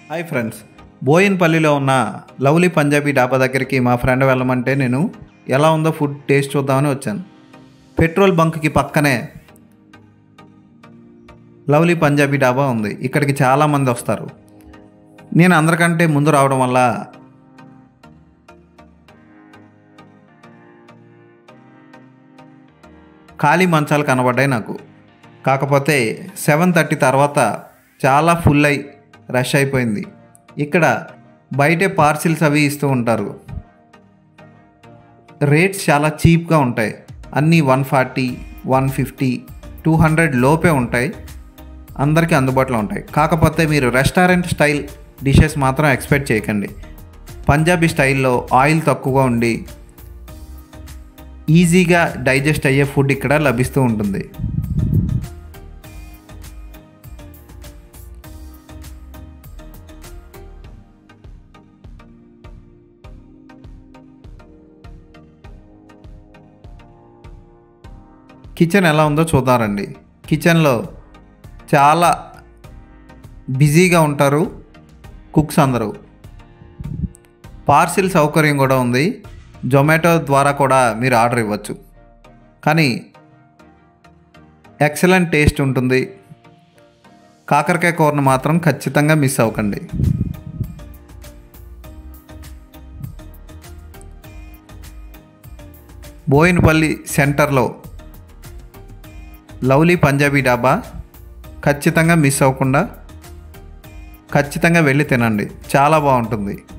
hi friends బోయిన్పల్లిలో ఉన్న lovely Punjabi డాబా దగ్గరికి మా ఫ్రెండ్ వెళ్ళమంటే నేను ఎలా ఉందో ఫుడ్ టేస్ట్ చూద్దామని వచ్చాను పెట్రోల్ బంక్కి పక్కనే లవ్లీ పంజాబీ డాబా ఉంది ఇక్కడికి చాలామంది వస్తారు నేను అందరికంటే ముందు రావడం వల్ల ఖాళీ మంచాలు కనబడ్డాయి నాకు కాకపోతే సెవెన్ థర్టీ తర్వాత చాలా ఫుల్ అయి రష్ అయిపోయింది ఇక్కడ బయటే పార్సిల్స్ అవి ఇస్తూ ఉంటారు రేట్స్ చాలా చీప్గా ఉంటాయి అన్నీ one forty one fifty two hundred లోపే ఉంటాయి అందరికీ అందుబాటులో ఉంటాయి కాకపోతే మీరు రెస్టారెంట్ స్టైల్ డిషెస్ మాత్రం ఎక్స్పెక్ట్ చేయకండి పంజాబీ స్టైల్లో ఆయిల్ తక్కువగా ఉండి ఈజీగా డైజెస్ట్ అయ్యే ఫుడ్ ఇక్కడ లభిస్తూ ఉంటుంది కిచెన్ ఎలా ఉందో చూద్దారండి కిచెన్లో చాలా బిజీగా ఉంటారు కుక్స్ అందరూ పార్సిల్ సౌకర్యం కూడా ఉంది జొమాటో ద్వారా కూడా మీరు ఆర్డర్ ఇవ్వచ్చు కానీ ఎక్సలెంట్ టేస్ట్ ఉంటుంది కాకరకాయ కూరను మాత్రం ఖచ్చితంగా మిస్ అవ్వకండి బోయినపల్లి సెంటర్లో లవ్లీ పంజాబీ డాబా ఖచ్చితంగా మిస్ అవ్వకుండా ఖచ్చితంగా వెళ్ళి తినండి చాలా బాగుంటుంది